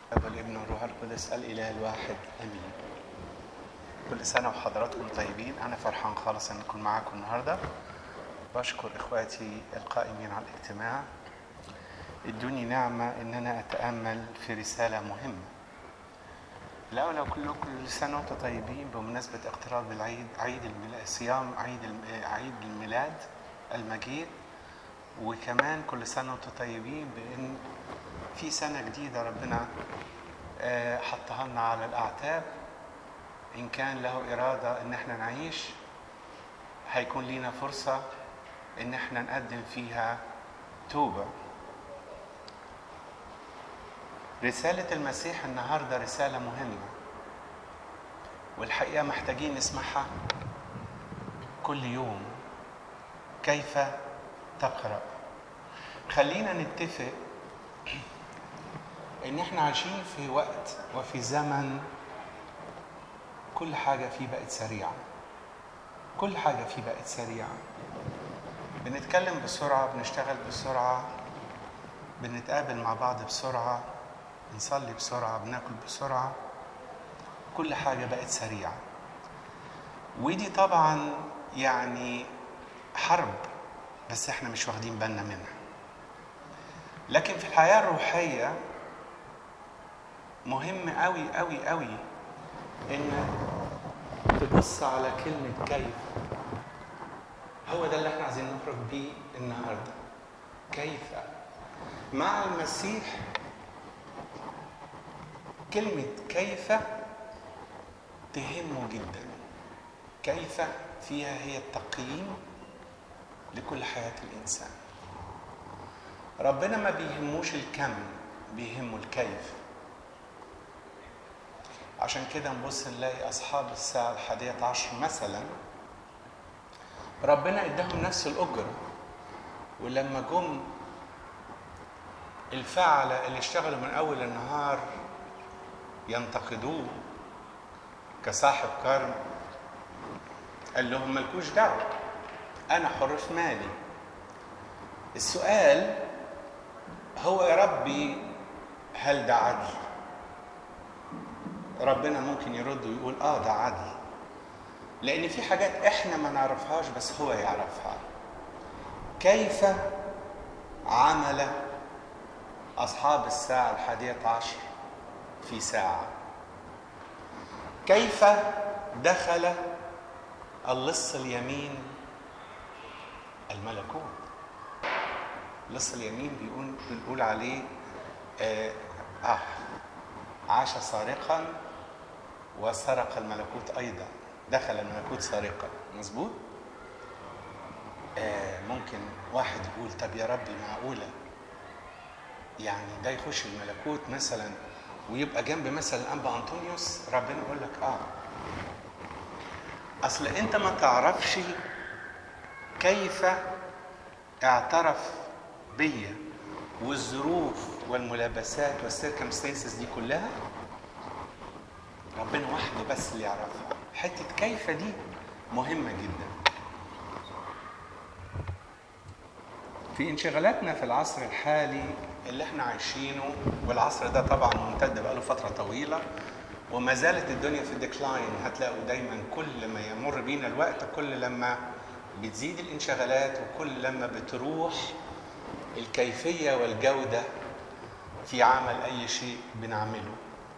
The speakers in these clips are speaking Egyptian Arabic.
أبا الابن والروح القدس الإله الواحد آمين كل سنة وحضراتكم طيبين أنا فرحان خالص أن أكون معاكم النهاردة بشكر إخواتي القائمين على الاجتماع ادوني نعمة أن أنا أتأمل في رسالة مهمة الأول كل كل سنة وأنتم طيبين بمناسبة اقتراب العيد عيد الميلاد صيام عيد الم- عيد الميلاد المجيد وكمان كل سنة وأنتم طيبين بأن في سنة جديدة ربنا آه، حطها لنا على الأعتاب إن كان له إرادة إن احنا نعيش هيكون لينا فرصة إن احنا نقدم فيها توبة رسالة المسيح النهاردة رسالة مهمة والحقيقة محتاجين نسمعها كل يوم كيف تقرأ خلينا نتفق ان احنا عايشين في وقت وفي زمن كل حاجة فيه بقت سريعة كل حاجة فيه بقت سريعة بنتكلم بسرعة بنشتغل بسرعة بنتقابل مع بعض بسرعة بنصلي بسرعة بناكل بسرعة كل حاجة بقت سريعة ودي طبعا يعني حرب بس احنا مش واخدين بالنا منها لكن في الحياة الروحية مهم قوي قوي قوي ان تبص على كلمة كيف هو ده اللي احنا عايزين نخرج بيه النهارده كيف مع المسيح كلمة كيف تهمه جدا كيف فيها هي التقييم لكل حياة الإنسان ربنا ما بيهموش الكم بيهمه الكيف عشان كده نبص نلاقي أصحاب الساعة الحادية عشر مثلا ربنا اداهم نفس الأجرة ولما جم الفعلة اللي اشتغلوا من أول النهار ينتقدوه كصاحب كرم قال لهم ملكوش دعوة أنا حر في مالي السؤال هو يا ربي هل ده عدل؟ ربنا ممكن يرد ويقول اه ده عدل لان في حاجات احنا ما نعرفهاش بس هو يعرفها كيف عمل اصحاب الساعه الحادية عشر في ساعه كيف دخل اللص اليمين الملكوت اللص اليمين بيقول بنقول عليه آه, آه عاش سارقا وسرق الملكوت ايضا دخل الملكوت سارقا مظبوط آه ممكن واحد يقول طب يا ربي معقوله يعني ده يخش الملكوت مثلا ويبقى جنب مثلا الانبا انطونيوس ربنا يقول لك اه اصل انت ما تعرفش كيف اعترف بيا والظروف والملابسات والسيركمستانسز دي كلها ربنا وحده بس اللي يعرفها حته كيف دي مهمه جدا في انشغالاتنا في العصر الحالي اللي احنا عايشينه والعصر ده طبعا ممتد بقاله فتره طويله وما زالت الدنيا في ديكلاين هتلاقوا دايما كل ما يمر بينا الوقت كل لما بتزيد الانشغالات وكل لما بتروح الكيفيه والجوده في عمل اي شيء بنعمله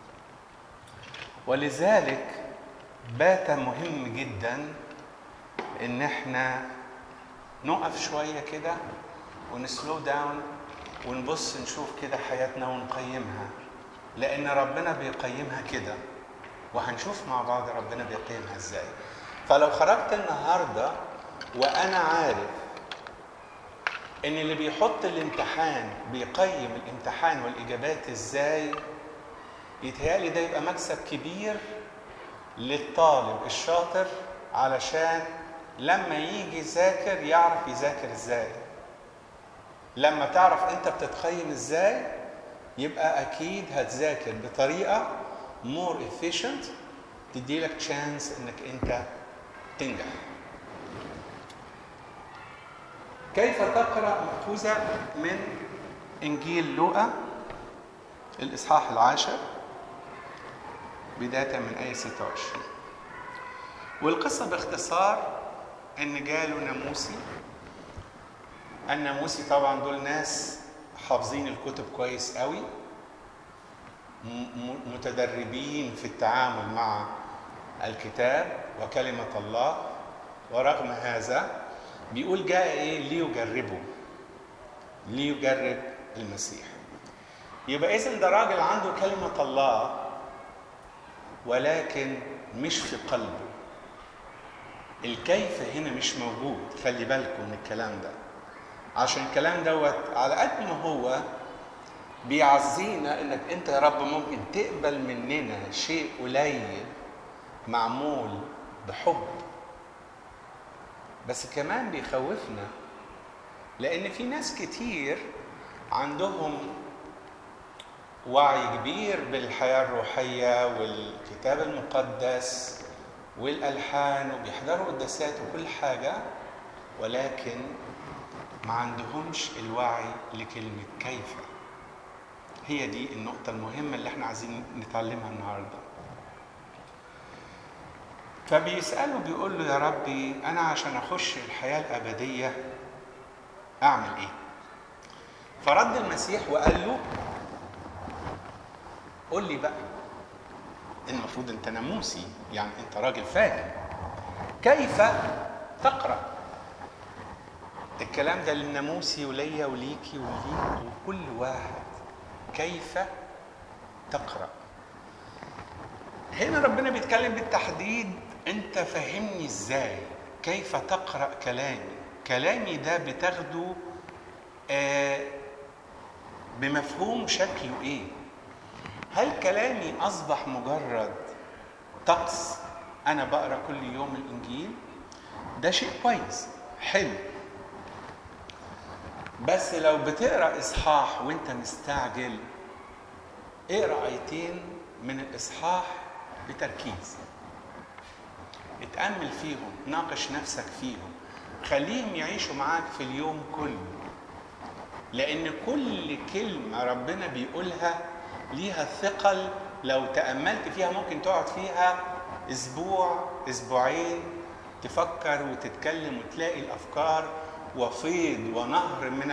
ولذلك بات مهم جدا ان احنا نقف شويه كده ونسلو داون ونبص نشوف كده حياتنا ونقيمها لان ربنا بيقيمها كده وهنشوف مع بعض ربنا بيقيمها ازاي فلو خرجت النهارده وانا عارف ان اللي بيحط الامتحان بيقيم الامتحان والاجابات ازاي يتهيألي ده يبقى مكسب كبير للطالب الشاطر علشان لما يجي يذاكر يعرف يذاكر ازاي لما تعرف انت بتتقيم ازاي يبقى اكيد هتذاكر بطريقه مور efficient تدي لك تشانس انك انت تنجح كيف تقرا ماخوذه من انجيل لوقا الإصحاح العاشر بداية من آية 26 والقصة باختصار إن جاله ناموسي الناموسي طبعا دول ناس حافظين الكتب كويس قوي متدربين في التعامل مع الكتاب وكلمة الله ورغم هذا بيقول جاء ايه ليجربه ليجرب المسيح يبقى اذا ده راجل عنده كلمة الله ولكن مش في قلبه الكيف هنا مش موجود خلي بالكم من الكلام ده عشان الكلام دوت على قد ما هو بيعزينا انك انت يا رب ممكن تقبل مننا شيء قليل معمول بحب بس كمان بيخوفنا لان في ناس كتير عندهم وعي كبير بالحياه الروحيه والكتاب المقدس والالحان وبيحضروا قداسات وكل حاجه ولكن ما عندهمش الوعي لكلمه كيف هي دي النقطه المهمه اللي احنا عايزين نتعلمها النهارده فبيسأله بيقول له يا ربي أنا عشان أخش الحياة الأبدية أعمل إيه؟ فرد المسيح وقال له قول لي بقى المفروض أنت ناموسي يعني أنت راجل فاهم كيف تقرأ؟ الكلام ده للناموسي وليا وليكي وليك وكل واحد كيف تقرأ؟ هنا ربنا بيتكلم بالتحديد انت فهمني ازاي كيف تقرا كلامي كلامي ده بتاخده آه بمفهوم شكله ايه هل كلامي اصبح مجرد طقس انا بقرا كل يوم الانجيل ده شيء كويس حلو بس لو بتقرا اصحاح وانت مستعجل اقرا ايتين من الاصحاح بتركيز اتأمل فيهم ناقش نفسك فيهم خليهم يعيشوا معاك في اليوم كله لأن كل كلمة ربنا بيقولها ليها ثقل لو تأملت فيها ممكن تقعد فيها أسبوع أسبوعين تفكر وتتكلم وتلاقي الأفكار وفيض ونهر من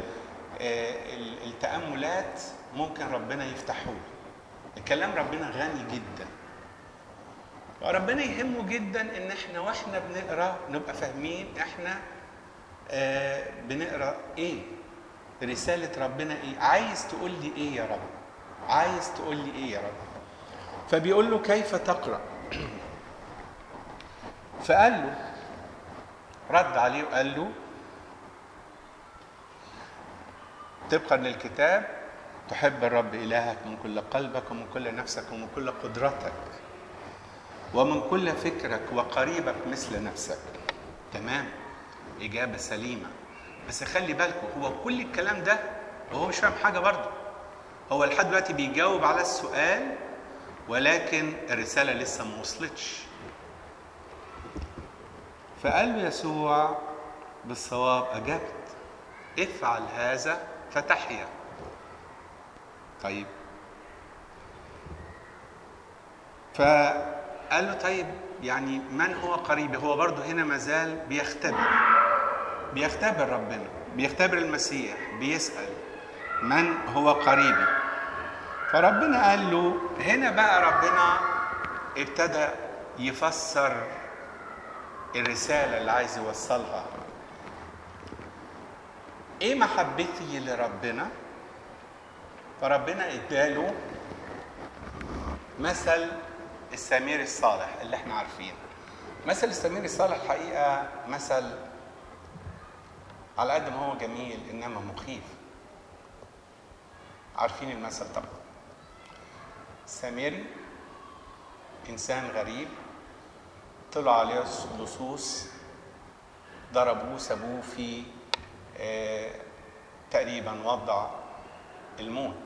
التأملات ممكن ربنا يفتحه الكلام ربنا غني جدا وربنا يهمه جدا ان احنا واحنا بنقرا نبقى فاهمين احنا آه بنقرا ايه رساله ربنا ايه عايز تقول لي ايه يا رب عايز تقول لي ايه يا رب فبيقول له كيف تقرا فقال له رد عليه وقال له طبقا للكتاب تحب الرب الهك من كل قلبك ومن كل نفسك ومن كل قدرتك ومن كل فكرك وقريبك مثل نفسك تمام إجابة سليمة بس خلي بالكم هو كل الكلام ده وهو مش فاهم حاجة برضه هو لحد دلوقتي بيجاوب على السؤال ولكن الرسالة لسه ما وصلتش فقال له يسوع بالصواب أجبت افعل هذا فتحيا طيب فقال له طيب يعني من هو قريبي هو برضه هنا مازال بيختبر بيختبر ربنا بيختبر المسيح بيسأل من هو قريبي فربنا قال له هنا بقى ربنا ابتدى يفسر الرسالة اللي عايز يوصلها ايه محبتي لربنا فربنا اداله مثل السمير الصالح اللي احنا عارفينه مثل السمير الصالح الحقيقة مثل على قد ما هو جميل انما مخيف عارفين المثل طبعا سامري انسان غريب طلع عليه لصوص ضربوه سابوه في آه تقريبا وضع الموت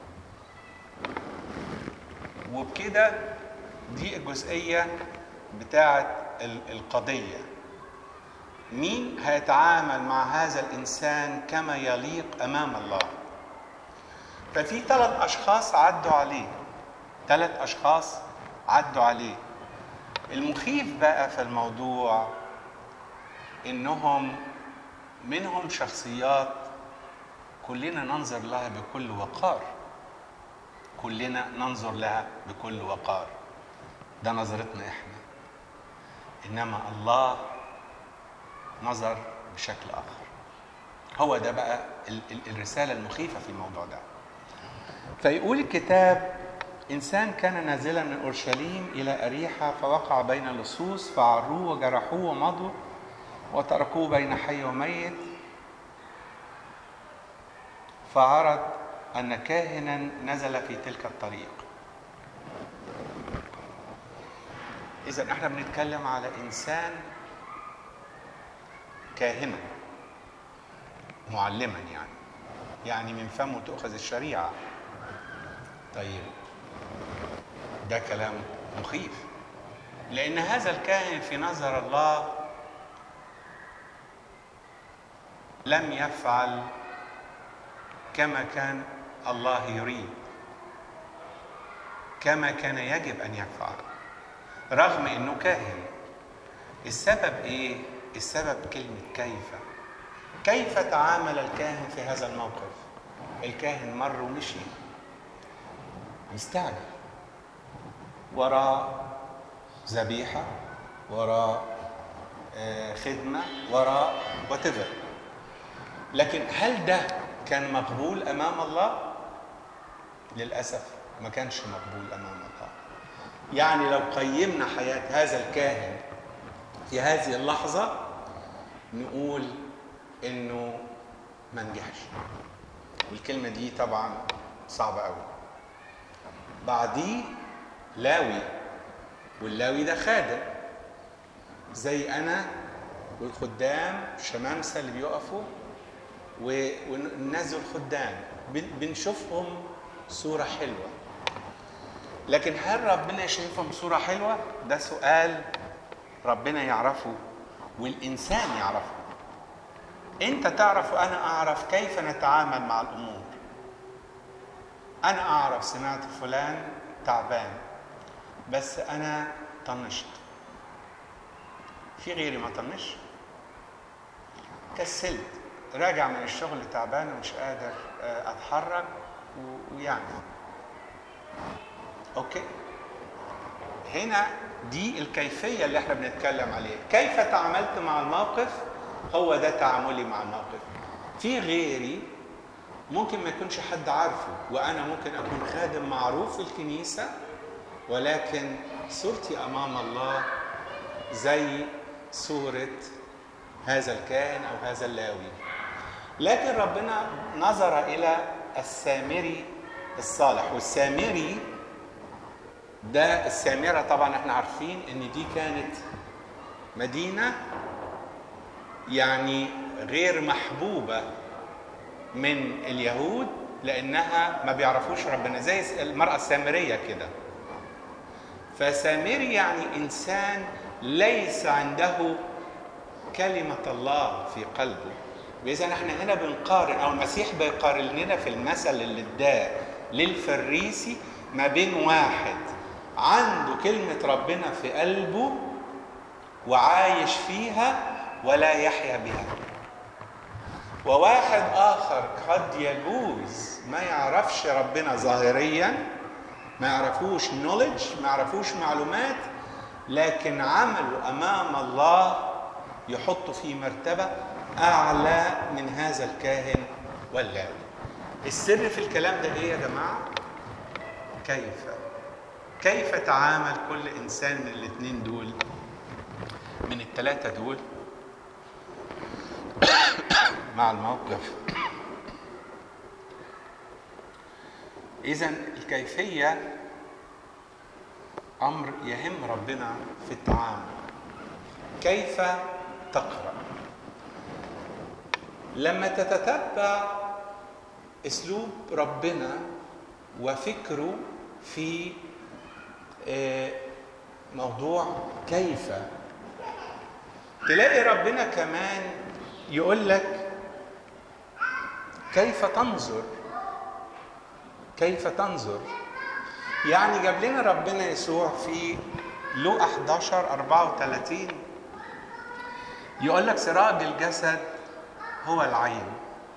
وبكده دي الجزئية بتاعة القضية مين هيتعامل مع هذا الإنسان كما يليق أمام الله ففي ثلاث اشخاص عدوا عليه ثلاث اشخاص عدوا عليه المخيف بقى في الموضوع انهم منهم شخصيات كلنا ننظر لها بكل وقار كلنا ننظر لها بكل وقار ده نظرتنا احنا انما الله نظر بشكل اخر هو ده بقى ال- ال- الرساله المخيفه في الموضوع ده فيقول الكتاب انسان كان نازلا من اورشليم الى اريحه فوقع بين اللصوص فعروه وجرحوه ومضوا وتركوه بين حي وميت فعرض ان كاهنا نزل في تلك الطريق اذا احنا بنتكلم على انسان كاهنا معلما يعني يعني من فمه تؤخذ الشريعه طيب ده كلام مخيف لان هذا الكاهن في نظر الله لم يفعل كما كان الله يريد كما كان يجب ان يفعل رغم انه كاهن السبب ايه السبب كلمه كيف كيف تعامل الكاهن في هذا الموقف الكاهن مر ومشي مستعجل وراء ذبيحه وراء آه، خدمه وراء وتفر لكن هل ده كان مقبول امام الله للاسف ما كانش مقبول امام الله يعني لو قيمنا حياه هذا الكاهن في هذه اللحظه نقول انه ما نجحش والكلمه دي طبعا صعبه قوي بعديه لاوي واللاوي ده خادم زي انا والخدام شمامسه اللي بيقفوا و- والناس دول خدام بن- بنشوفهم صوره حلوه لكن هل ربنا شايفهم صوره حلوه ده سؤال ربنا يعرفه والانسان يعرفه انت تعرف وانا اعرف كيف نتعامل مع الامور انا اعرف سمعت فلان تعبان بس انا طنشت في غيري ما طنش كسلت راجع من الشغل تعبان ومش قادر آه، اتحرك و- ويعني اوكي هنا دي الكيفية اللي احنا بنتكلم عليها كيف تعاملت مع الموقف هو ده تعاملي مع الموقف في غيري ممكن ما يكونش حد عارفه وانا ممكن اكون خادم معروف في الكنيسة ولكن صورتي امام الله زي صورة هذا الكاهن او هذا اللاوي لكن ربنا نظر الى السامري الصالح والسامري ده السامرة طبعا احنا عارفين ان دي كانت مدينة يعني غير محبوبة من اليهود لانها ما بيعرفوش ربنا زي المرأة السامرية كده فسامري يعني انسان ليس عنده كلمة الله في قلبه إذا احنا هنا بنقارن أو المسيح بيقارن لنا في المثل اللي اداه للفريسي ما بين واحد عنده كلمة ربنا في قلبه وعايش فيها ولا يحيا بها وواحد آخر قد يجوز ما يعرفش ربنا ظاهريا ما يعرفوش نولج ما يعرفوش معلومات لكن عمله أمام الله يحط في مرتبة أعلى من هذا الكاهن واللاوي السر في الكلام ده إيه يا جماعة؟ كيف كيف تعامل كل إنسان من الاثنين دول من الثلاثة دول مع الموقف إذا الكيفية أمر يهم ربنا في التعامل كيف تقرأ لما تتتبع اسلوب ربنا وفكره في آه، موضوع كيف تلاقي ربنا كمان يقول لك كيف تنظر كيف تنظر يعني جاب لنا ربنا يسوع في لوقا 11 34 يقول لك سراج الجسد هو العين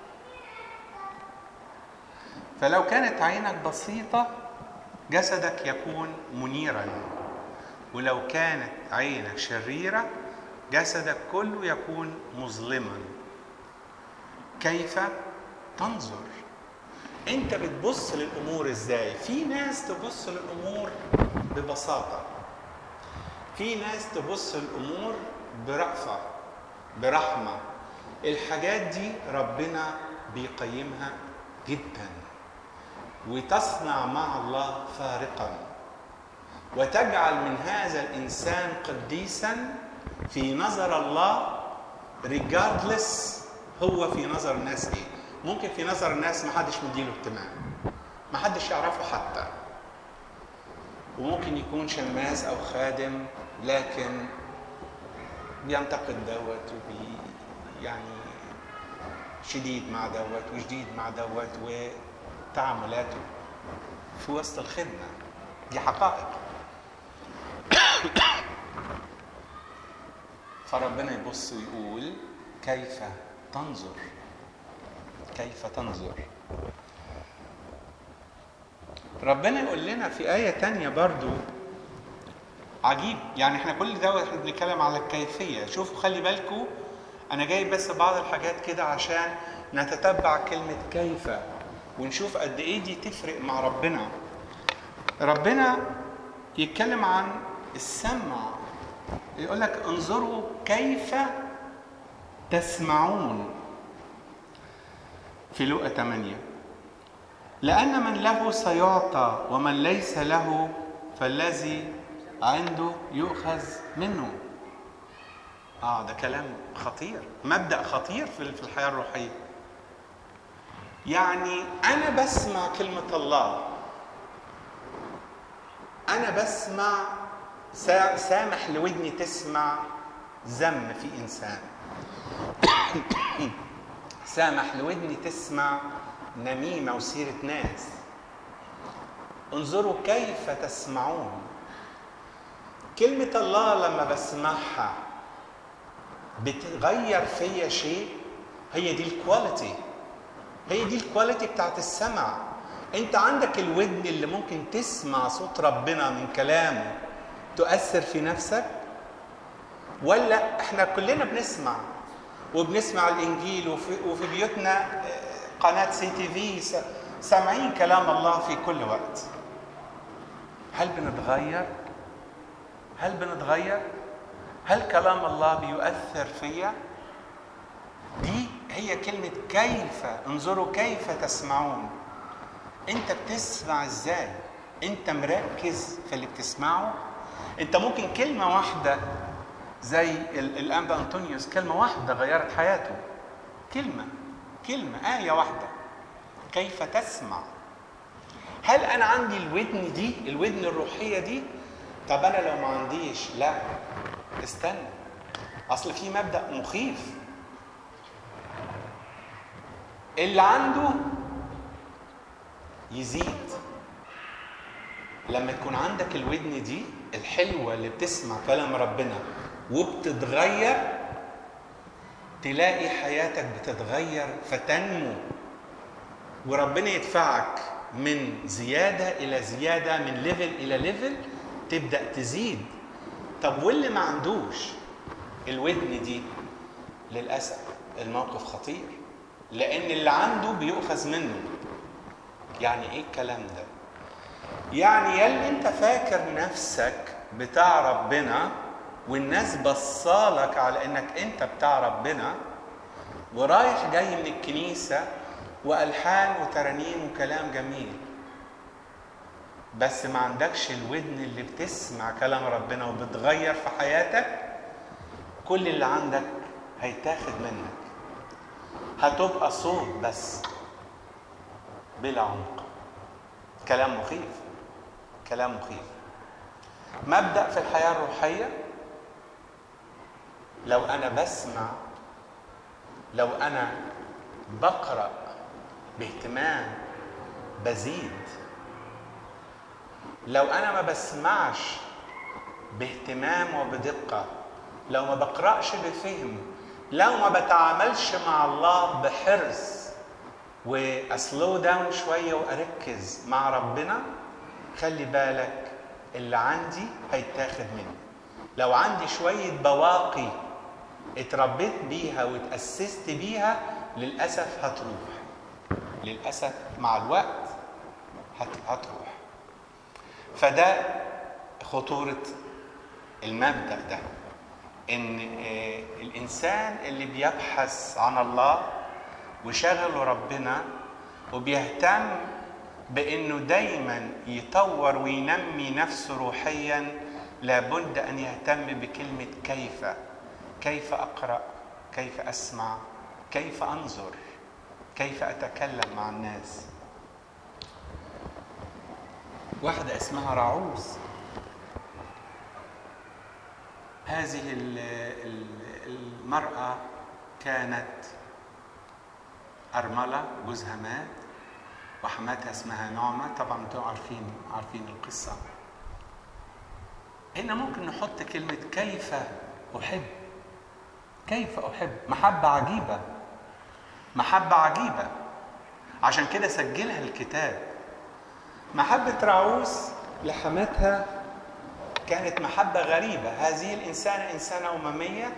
فلو كانت عينك بسيطة جسدك يكون منيرا ولو كانت عينك شريرة جسدك كله يكون مظلما كيف تنظر انت بتبص للامور ازاي في ناس تبص للامور ببساطه في ناس تبص للامور برأفة برحمة الحاجات دي ربنا بيقيمها جدا وتصنع مع الله فارقا وتجعل من هذا الانسان قديسا في نظر الله regardless هو في نظر الناس ايه ممكن في نظر الناس ما حدش مديله اهتمام ما حدش يعرفه حتى وممكن يكون شماس او خادم لكن بينتقد دوت وبي يعني شديد مع دوت وجديد مع دوت وتعاملاته في وسط الخدمة دي حقائق فربنا يبص ويقول كيف تنظر كيف تنظر ربنا يقول لنا في آية تانية برضو عجيب يعني احنا كل ده احنا بنتكلم على الكيفية شوفوا خلي بالكم انا جايب بس بعض الحاجات كده عشان نتتبع كلمة كيف ونشوف قد ايه دي تفرق مع ربنا ربنا يتكلم عن السمع يقول لك انظروا كيف تسمعون في لقا 8 لأن من له سيعطى ومن ليس له فالذي عنده يؤخذ منه اه ده كلام خطير مبدأ خطير في في الحياة الروحية يعني أنا بسمع كلمة الله أنا بسمع سامح لودني تسمع ذم في إنسان سامح لودني تسمع نميمة وسيرة ناس انظروا كيف تسمعون كلمة الله لما بسمعها بتغير فيا شيء هي دي الكواليتي هي دي الكواليتي بتاعت السمع انت عندك الودن اللي ممكن تسمع صوت ربنا من كلامه تؤثر في نفسك ولا احنا كلنا بنسمع وبنسمع الانجيل وفي, وفي بيوتنا قناه سي تي في سامعين كلام الله في كل وقت هل بنتغير هل بنتغير هل كلام الله بيؤثر فيا دي هي كلمة كيف انظروا كيف تسمعون انت بتسمع ازاي انت مركز في اللي بتسمعه انت ممكن كلمة واحدة زي الانبا انطونيوس كلمة واحدة غيرت حياته كلمة كلمة آية واحدة كيف تسمع هل أنا عندي الودن دي الودن الروحية دي طب أنا لو ما عنديش لا استنى أصل في مبدأ مخيف اللي عنده يزيد لما تكون عندك الودن دي الحلوة اللي بتسمع كلام ربنا وبتتغير تلاقي حياتك بتتغير فتنمو وربنا يدفعك من زيادة إلى زيادة من ليفل إلى ليفل تبدأ تزيد طب واللي ما عندوش الودن دي للأسف الموقف خطير لأن اللي عنده بيؤخذ منه يعني إيه الكلام ده؟ يعني يلي أنت فاكر نفسك بتاع ربنا والناس بصالك على انك انت بتاع ربنا ورايح جاي من الكنيسة وألحان وترانيم وكلام جميل بس ما عندكش الودن اللي بتسمع كلام ربنا وبتغير في حياتك كل اللي عندك هيتاخد منك هتبقى صوت بس بلا عمق كلام مخيف كلام مخيف مبدأ في الحياة الروحية لو انا بسمع لو انا بقرا باهتمام بزيد لو انا ما بسمعش باهتمام وبدقه لو ما بقراش بفهم لو ما بتعاملش مع الله بحرص واسلو داون شويه واركز مع ربنا خلي بالك اللي عندي هيتاخد مني لو عندي شويه بواقي اتربيت بيها واتاسست بيها للاسف هتروح للاسف مع الوقت هتروح فده خطوره المبدا ده ان الانسان اللي بيبحث عن الله وشغله ربنا وبيهتم بانه دايما يطور وينمي نفسه روحيا لابد ان يهتم بكلمه كيف كيف اقرا كيف اسمع كيف انظر كيف اتكلم مع الناس واحده اسمها راعوز هذه المراه كانت ارمله جوزها مات وحماتها اسمها نعمه طبعا انتم عارفين عارفين القصه هنا ممكن نحط كلمه كيف احب كيف احب محبه عجيبه محبه عجيبه عشان كده سجلها الكتاب محبه راعوس لحماتها كانت محبه غريبه هذه الانسانه انسانه امميه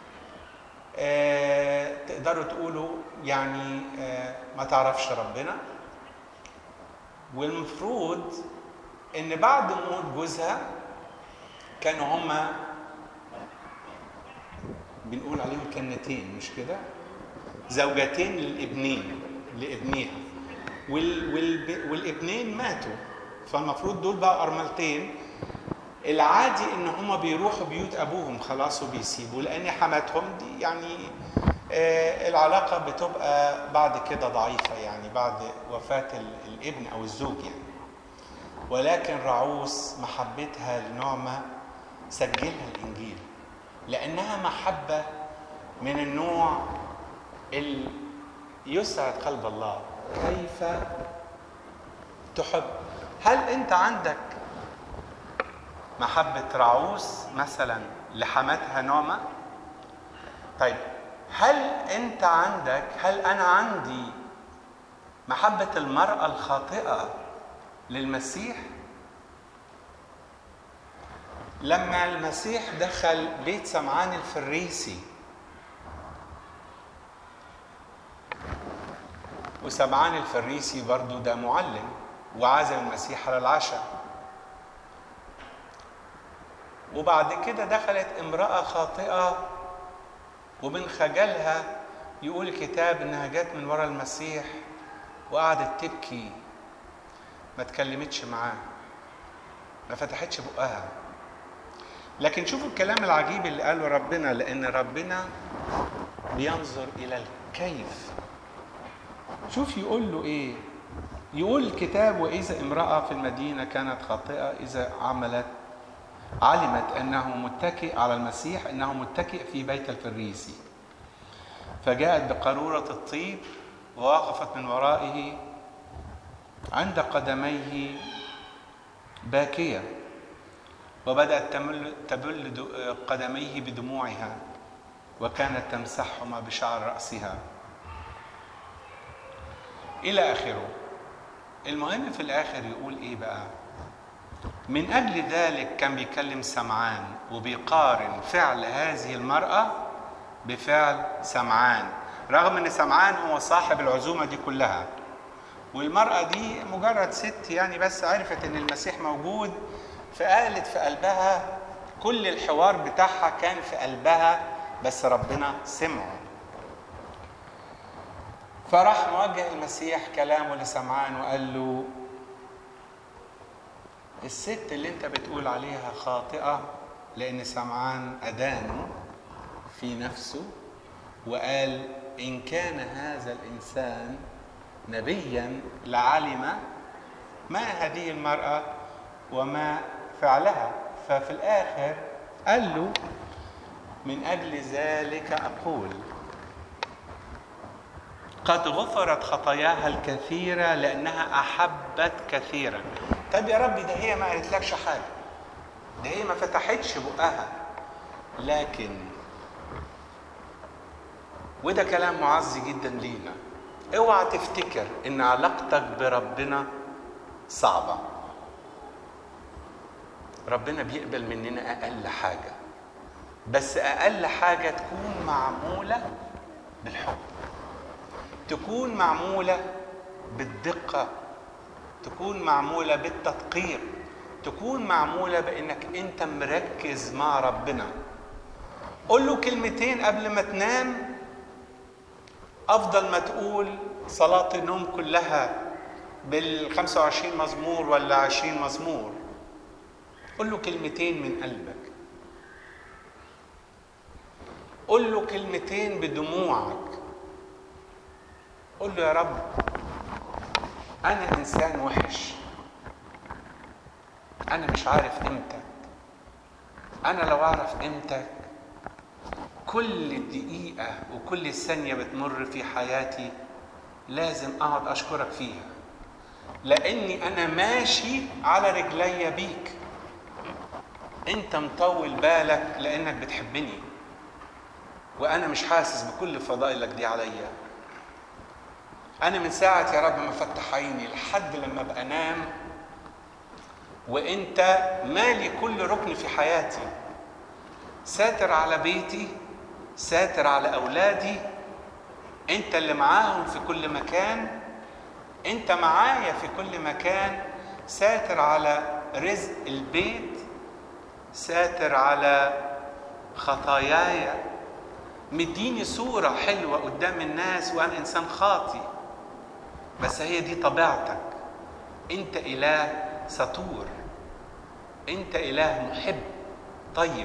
آه تقدروا تقولوا يعني آه ما تعرفش ربنا والمفروض ان بعد موت جوزها كانوا هما بنقول عليهم كنتين مش كده زوجتين للابنين لابنيها وال وال والابنين ماتوا فالمفروض دول بقى ارملتين العادي ان هما بيروحوا بيوت ابوهم خلاص وبيسيبوا لان حماتهم دي يعني آه العلاقه بتبقى بعد كده ضعيفه يعني بعد وفاه الابن او الزوج يعني ولكن رعوس محبتها لنعمه سجلها الانجيل لانها محبه من النوع اللي يسعد قلب الله كيف تحب هل انت عندك محبة رعوس مثلا لحماتها نعمة طيب هل انت عندك هل انا عندي محبة المرأة الخاطئة للمسيح لما المسيح دخل بيت سمعان الفريسي وسمعان الفريسي برضو ده معلم وعزم المسيح على العشاء وبعد كده دخلت امرأة خاطئة ومن خجلها يقول الكتاب انها جت من ورا المسيح وقعدت تبكي ما تكلمتش معاه ما فتحتش بقها لكن شوفوا الكلام العجيب اللي قاله ربنا لان ربنا بينظر الى الكيف شوف يقول له ايه يقول الكتاب واذا امراه في المدينه كانت خاطئه اذا عملت علمت انه متكئ على المسيح انه متكئ في بيت الفريسي فجاءت بقاروره الطيب ووقفت من ورائه عند قدميه باكيه وبدات تمل تبل قدميه بدموعها وكانت تمسحهما بشعر راسها الى اخره المهم في الاخر يقول ايه بقى من اجل ذلك كان بيكلم سمعان وبيقارن فعل هذه المراه بفعل سمعان رغم ان سمعان هو صاحب العزومه دي كلها والمراه دي مجرد ست يعني بس عرفت ان المسيح موجود فقالت في قلبها كل الحوار بتاعها كان في قلبها بس ربنا سمعه فراح موجه المسيح كلامه لسمعان وقال له الست اللي انت بتقول عليها خاطئة لأن سمعان أدانه في نفسه وقال إن كان هذا الإنسان نبيا لعلم ما هذه المرأة وما فعلها ففي الآخر قال له من أجل ذلك أقول قد غفرت خطاياها الكثيرة لأنها أحبت كثيرا طب يا ربي ده هي ما قالتلكش حاجة ده هي ما فتحتش بقها لكن وده كلام معزي جدا لينا اوعى تفتكر ان علاقتك بربنا صعبة ربنا بيقبل مننا اقل حاجة بس اقل حاجة تكون معمولة بالحب تكون معمولة بالدقة تكون معمولة بالتدقيق تكون معمولة بانك انت مركز مع ربنا قول له كلمتين قبل ما تنام افضل ما تقول صلاة النوم كلها بال 25 مزمور ولا 20 مزمور قول له كلمتين من قلبك قول له كلمتين بدموعك قول له يا رب انا انسان وحش انا مش عارف قيمتك انا لو اعرف قيمتك كل دقيقة وكل ثانية بتمر في حياتي لازم أقعد أشكرك فيها لأني أنا ماشي على رجلي بيك أنت مطول بالك لأنك بتحبني وأنا مش حاسس بكل فضائلك دي عليا أنا من ساعة يا رب ما فتح عيني لحد لما أبقى أنام وأنت مالي كل ركن في حياتي ساتر على بيتي ساتر على اولادي انت اللي معاهم في كل مكان انت معايا في كل مكان ساتر على رزق البيت ساتر على خطاياي مديني صورة حلوة قدام الناس وأنا إنسان خاطي بس هي دي طبيعتك أنت إله ستور أنت إله محب طيب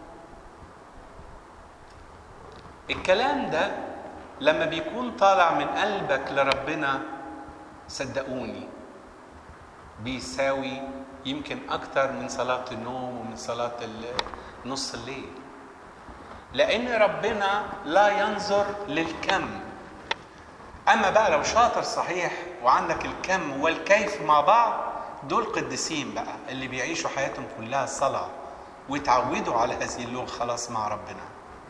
الكلام ده لما بيكون طالع من قلبك لربنا صدقوني بيساوي يمكن أكتر من صلاة النوم ومن صلاة نص الليل لأن ربنا لا ينظر للكم أما بقى لو شاطر صحيح وعندك الكم والكيف مع بعض دول قديسين بقى اللي بيعيشوا حياتهم كلها صلاة ويتعودوا على هذه اللغة خلاص مع ربنا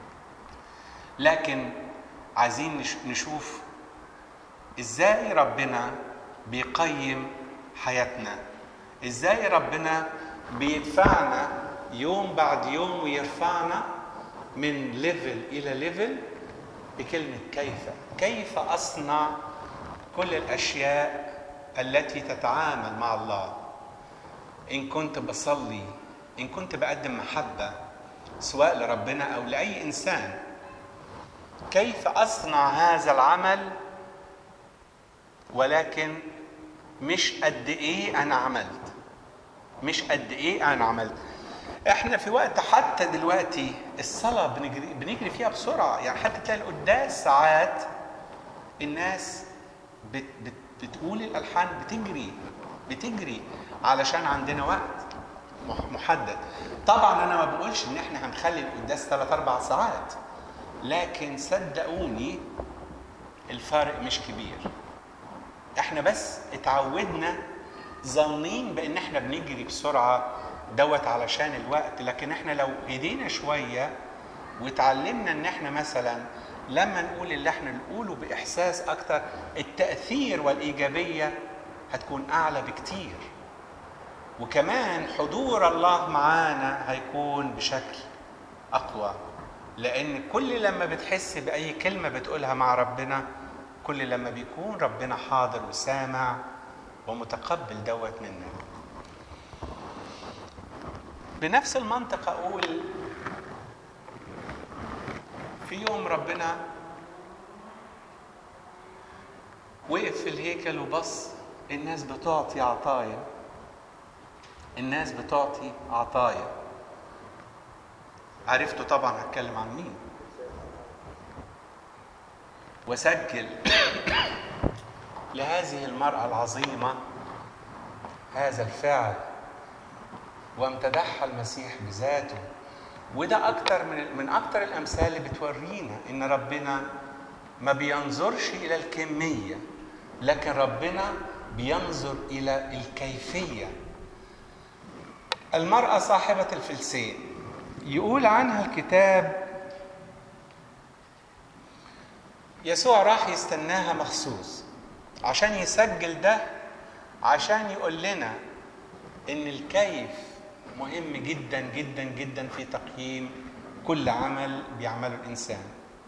لكن عايزين نشوف ازاي ربنا بيقيم حياتنا ازاي ربنا بيدفعنا يوم بعد يوم ويرفعنا من ليفل الى ليفل بكلمه كيف كيف اصنع كل الاشياء التي تتعامل مع الله ان كنت بصلي ان كنت بقدم محبه سواء لربنا او لاي انسان كيف اصنع هذا العمل ولكن مش قد ايه انا عملت مش قد ايه انا عملت احنا في وقت حتى دلوقتي الصلاه بنجري بنجري فيها بسرعه يعني حتى تلاقي القداس ساعات الناس بت بت بتقول الالحان بتجري بتجري علشان عندنا وقت محدد طبعا انا ما بقولش ان احنا هنخلي القداس ثلاث اربع ساعات لكن صدقوني الفارق مش كبير احنا بس اتعودنا ظانين بان احنا بنجري بسرعه دوت علشان الوقت لكن احنا لو هدينا شويه وتعلمنا ان احنا مثلا لما نقول اللي احنا نقوله باحساس اكتر التاثير والايجابيه هتكون اعلى بكتير وكمان حضور الله معانا هيكون بشكل اقوى لان كل لما بتحس باي كلمه بتقولها مع ربنا كل لما بيكون ربنا حاضر وسامع ومتقبل دوت منك بنفس المنطق اقول في يوم ربنا وقف في الهيكل وبص الناس بتعطي عطايا الناس بتعطي عطايا عرفتوا طبعا هتكلم عن مين وسجل لهذه المرأة العظيمة هذا الفعل وامتدحها المسيح بذاته وده أكتر من من أكتر الأمثال اللي بتورينا إن ربنا ما بينظرش الى الكميه لكن ربنا بينظر الى الكيفيه المراه صاحبه الفلسين يقول عنها الكتاب يسوع راح يستناها مخصوص عشان يسجل ده عشان يقول لنا ان الكيف مهم جدا جدا جدا في تقييم كل عمل بيعمله الانسان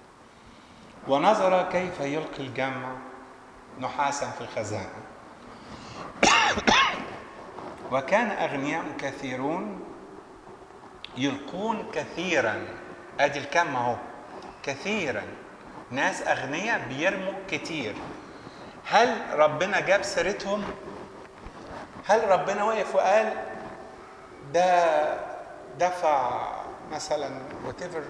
ونظر كيف يلقي الجمع نحاسا في الخزانه وكان اغنياء كثيرون يلقون كثيرا ادي الكم اهو كثيرا ناس اغنياء بيرموا كتير هل ربنا جاب سيرتهم هل ربنا وقف وقال ده دفع مثلا وتيفر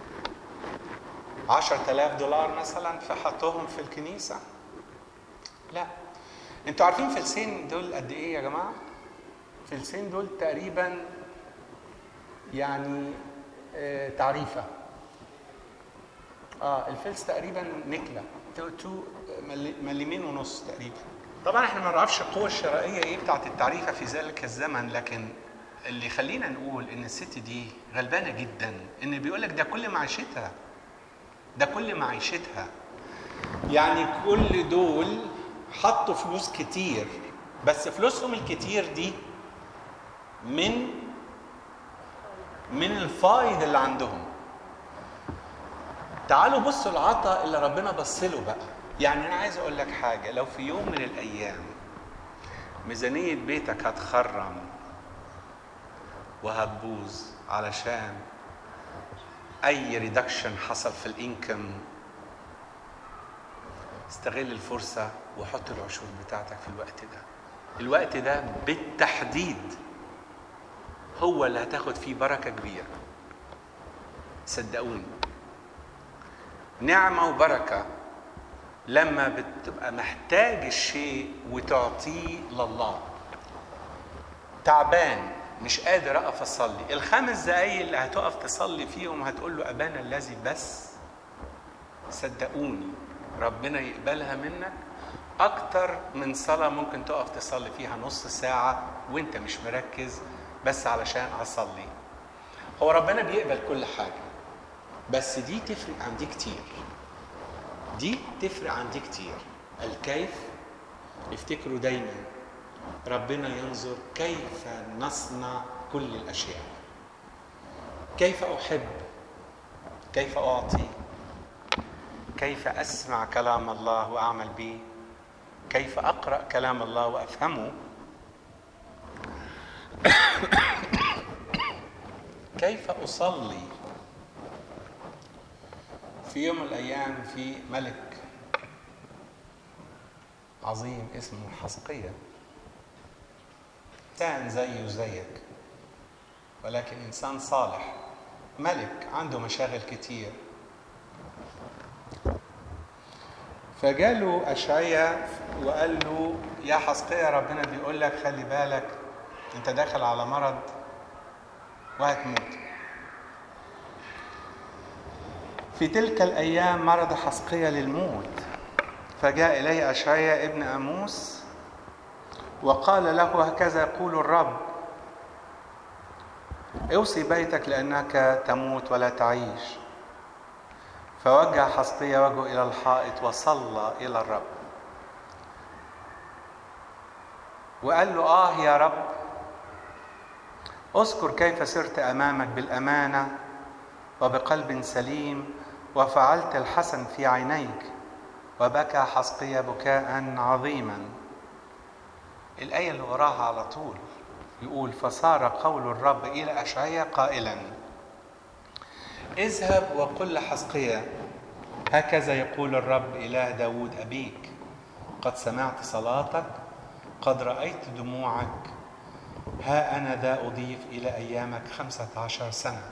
عشرة آلاف دولار مثلا فحطهم في الكنيسة لا انتوا عارفين فلسين دول قد ايه يا جماعة فلسين دول تقريبا يعني آه تعريفة اه الفلس تقريبا نكلة تو مليمين ونص تقريبا طبعا احنا ما نعرفش القوة الشرائية ايه بتاعت التعريفة في ذلك الزمن لكن اللي يخلينا نقول ان الست دي غلبانة جدا ان بيقول لك ده كل معيشتها ده كل معيشتها يعني كل دول حطوا فلوس كتير بس فلوسهم الكتير دي من من الفايض اللي عندهم تعالوا بصوا العطاء اللي ربنا بصله بقى يعني انا عايز اقول لك حاجه لو في يوم من الايام ميزانيه بيتك هتخرم وهتبوظ علشان اي ريدكشن حصل في الانكم استغل الفرصه وحط العشور بتاعتك في الوقت ده الوقت ده بالتحديد هو اللي هتاخد فيه بركه كبيره صدقوني نعمه وبركه لما بتبقى محتاج الشيء وتعطيه لله تعبان مش قادر اقف اصلي الخمس دقايق اللي هتقف تصلي فيهم هتقول له ابانا الذي بس صدقوني ربنا يقبلها منك اكتر من صلاة ممكن تقف تصلي فيها نص ساعة وانت مش مركز بس علشان اصلي هو ربنا بيقبل كل حاجة بس دي تفرق عن دي كتير دي تفرق عن دي كتير الكيف افتكروا دايما ربنا ينظر كيف نصنع كل الاشياء كيف احب كيف اعطي كيف اسمع كلام الله واعمل به كيف اقرا كلام الله وافهمه كيف اصلي في يوم من الايام في ملك عظيم اسمه حسقيه انسان زيه وزيك ولكن انسان صالح ملك عنده مشاغل كتير فجاله اشعيا وقال له يا حسقية ربنا بيقول لك خلي بالك انت داخل على مرض وهتموت في تلك الايام مرض حسقية للموت فجاء اليه اشعيا ابن اموس وقال له هكذا يقول الرب اوصي بيتك لانك تموت ولا تعيش فوجه حسقية وجهه الى الحائط وصلى الى الرب وقال له اه يا رب اذكر كيف سرت امامك بالامانه وبقلب سليم وفعلت الحسن في عينيك وبكى حسقية بكاء عظيما الآية اللي وراها على طول يقول فصار قول الرب إلى أشعيا قائلا اذهب وقل لحسقية هكذا يقول الرب إله داود أبيك قد سمعت صلاتك قد رأيت دموعك ها أنا ذا أضيف إلى أيامك خمسة عشر سنة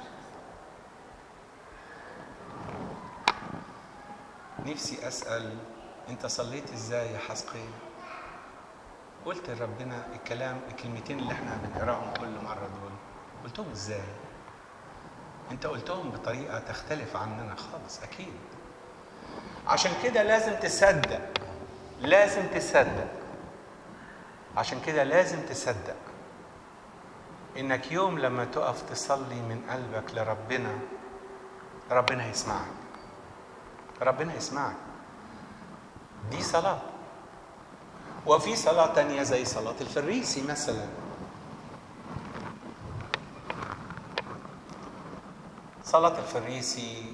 نفسي أسأل أنت صليت إزاي يا حسقية قلت لربنا الكلام الكلمتين اللي احنا بنقراهم كل مرة دول قلتهم إزاي أنت قلتهم بطريقة تختلف عننا خالص أكيد عشان كده لازم تصدق لازم تصدق عشان كده لازم تصدق انك يوم لما تقف تصلي من قلبك لربنا ربنا يسمعك ربنا يسمعك دي صلاة وفي صلاة تانية زي صلاة الفريسي مثلا صلاة الفريسي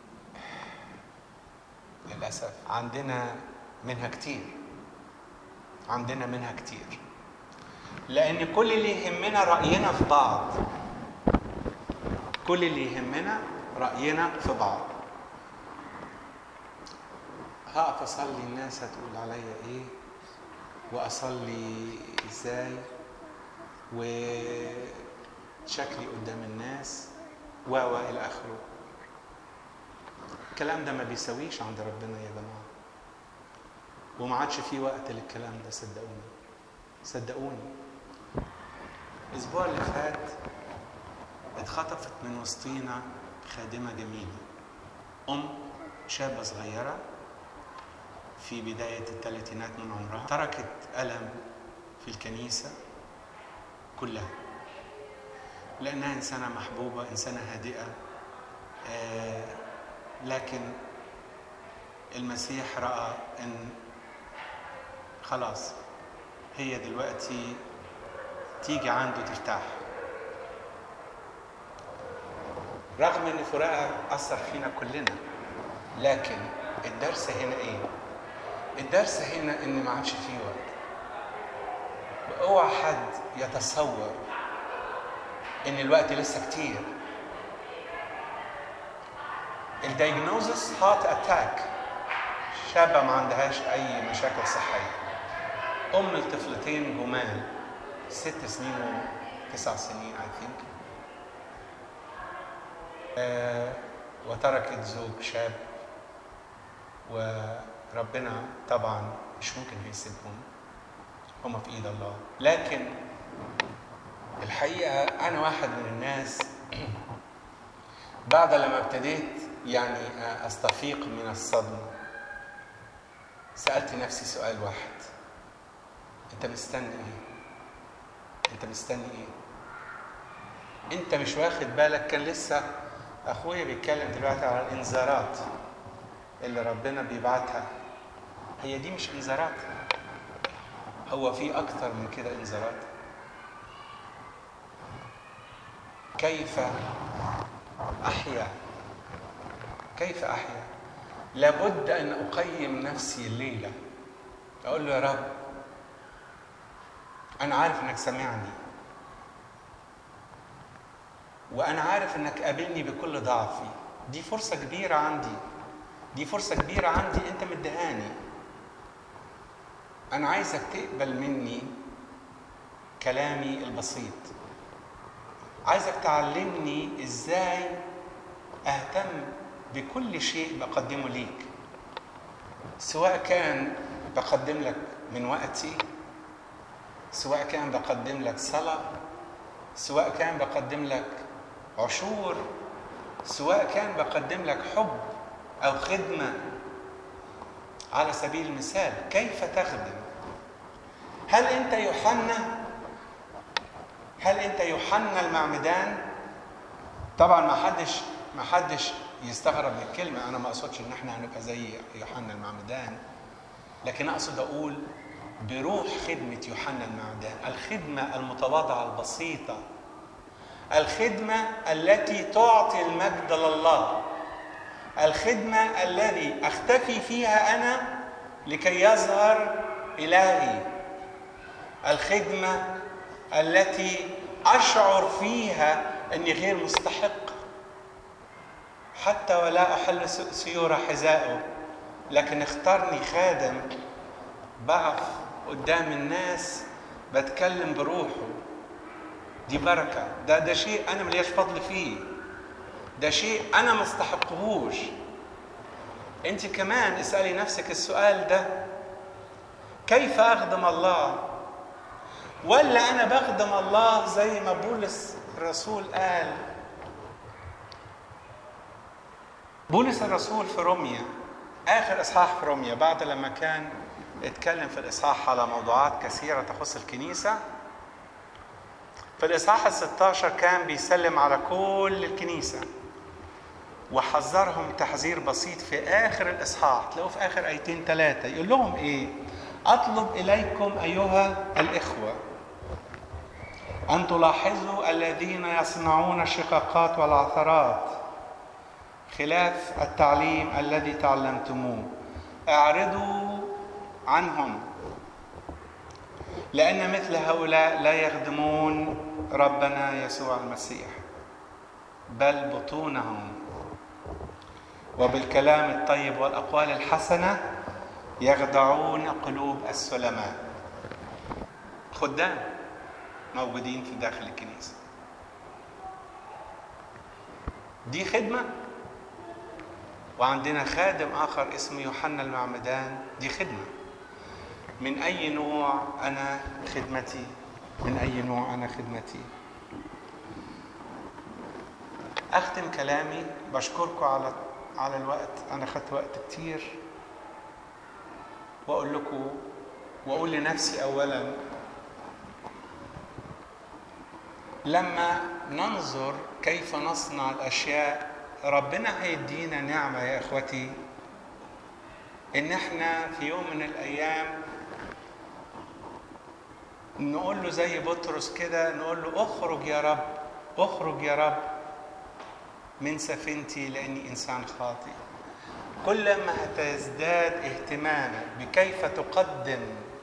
للأسف عندنا منها كتير عندنا منها كتير لأن كل اللي يهمنا رأينا في بعض كل اللي يهمنا رأينا في بعض هقف أصلي الناس هتقول عليا إيه وأصلي إزاي وشكلي قدام الناس و و إلى آخره الكلام ده ما بيساويش عند ربنا يا جماعة وما عادش في وقت للكلام ده صدقوني صدقوني الأسبوع اللي فات اتخطفت من وسطينا خادمة جميلة أم شابة صغيرة في بداية الثلاثينات من عمرها تركت ألم في الكنيسة كلها لأنها إنسانة محبوبة إنسانة هادئة آه لكن المسيح رأى أن خلاص هي دلوقتي تيجي عنده ترتاح رغم ان فراقها اثر فينا كلنا لكن الدرس هنا ايه الدرس هنا ان ما عادش فيه وقت اوعى حد يتصور ان الوقت لسه كتير الدايجنوزس هارت اتاك شابه ما عندهاش اي مشاكل صحيه ام الطفلتين جمال ست سنين وتسع سنين اي ثينك آه وتركت زوج شاب وربنا طبعا مش ممكن هيسيبهم هما في ايد الله لكن الحقيقه انا واحد من الناس بعد لما ابتديت يعني استفيق من الصدمه سالت نفسي سؤال واحد انت مستني ايه انت مستني ايه انت مش واخد بالك كان لسه اخويا بيتكلم دلوقتي على الانذارات اللي ربنا بيبعتها هي دي مش انذارات هو في اكتر من كده انذارات كيف احيا كيف احيا لابد ان اقيم نفسي الليله اقول له يا رب انا عارف انك سامعني وانا عارف انك قابلني بكل ضعفي دي فرصه كبيره عندي دي فرصه كبيره عندي انت مدهاني انا عايزك تقبل مني كلامي البسيط عايزك تعلمني ازاي اهتم بكل شيء بقدمه ليك سواء كان بقدم لك من وقتي سواء كان بقدم لك صلاة سواء كان بقدم لك عشور سواء كان بقدم لك حب أو خدمة على سبيل المثال كيف تخدم هل أنت يوحنا هل أنت يوحنا المعمدان طبعا ما حدش ما حدش يستغرب من الكلمة أنا ما أقصدش إن إحنا هنبقى زي يوحنا المعمدان لكن أقصد أقول بروح خدمة يوحنا المعمدان الخدمة المتواضعة البسيطة الخدمة التي تعطي المجد لله الخدمة الذي أختفي فيها أنا لكي يظهر إلهي الخدمة التي أشعر فيها أني غير مستحق حتى ولا أحل سيور حذائه لكن اختارني خادم بقف قدام الناس بتكلم بروحه دي بركة ده ده شيء أنا ملياش فضل فيه ده شيء أنا ما استحقهوش أنت كمان اسألي نفسك السؤال ده كيف أخدم الله ولا أنا بخدم الله زي ما بولس الرسول قال بولس الرسول في روميا آخر إصحاح في روميا بعد لما كان اتكلم في الإصحاح على موضوعات كثيرة تخص الكنيسة في الإصحاح ال 16 كان بيسلم على كل الكنيسة وحذرهم تحذير بسيط في آخر الإصحاح تلاقوه في آخر آيتين ثلاثة يقول لهم إيه؟ أطلب إليكم أيها الإخوة أن تلاحظوا الذين يصنعون الشقاقات والعثرات خلاف التعليم الذي تعلمتموه اعرضوا عنهم لأن مثل هؤلاء لا يخدمون ربنا يسوع المسيح بل بطونهم وبالكلام الطيب والأقوال الحسنة يخدعون قلوب السلماء خدام موجودين في داخل الكنيسة دي خدمة وعندنا خادم آخر اسمه يوحنا المعمدان دي خدمة من أي نوع أنا خدمتي من أي نوع أنا خدمتي أختم كلامي بشكركم على على الوقت أنا أخذت وقت كتير وأقول لكم وأقول لنفسي أولا لما ننظر كيف نصنع الأشياء ربنا هيدينا نعمة يا إخوتي إن إحنا في يوم من الأيام نقول له زي بطرس كده نقول له اخرج يا رب اخرج يا رب من سفينتي لاني انسان خاطئ كلما تزداد اهتمامك بكيف تقدم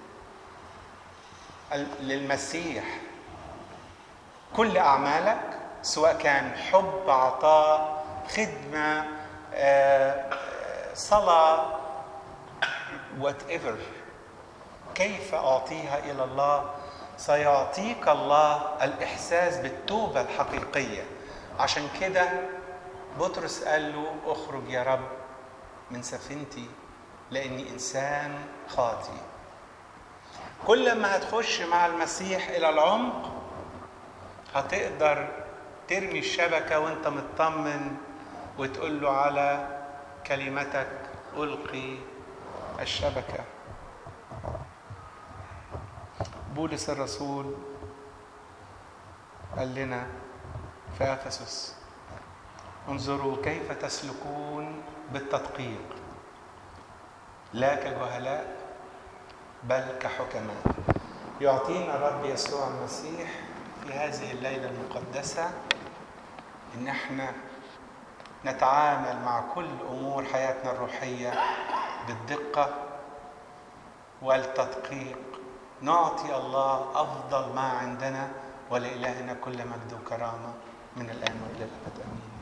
للمسيح كل اعمالك سواء كان حب عطاء خدمه صلاه وات ايفر كيف اعطيها الى الله سيعطيك الله الاحساس بالتوبه الحقيقيه عشان كده بطرس قال له اخرج يا رب من سفينتي لاني انسان خاطي كل ما هتخش مع المسيح الى العمق هتقدر ترمي الشبكه وانت مطمن وتقول له على كلمتك القي الشبكه بولس الرسول قال لنا في افسس انظروا كيف تسلكون بالتدقيق لا كجهلاء بل كحكماء يعطينا الرب يسوع المسيح في هذه الليله المقدسه ان احنا نتعامل مع كل امور حياتنا الروحيه بالدقه والتدقيق نعطي الله افضل ما عندنا ولالهنا كل مجد وكرامه من الان والى الابد امين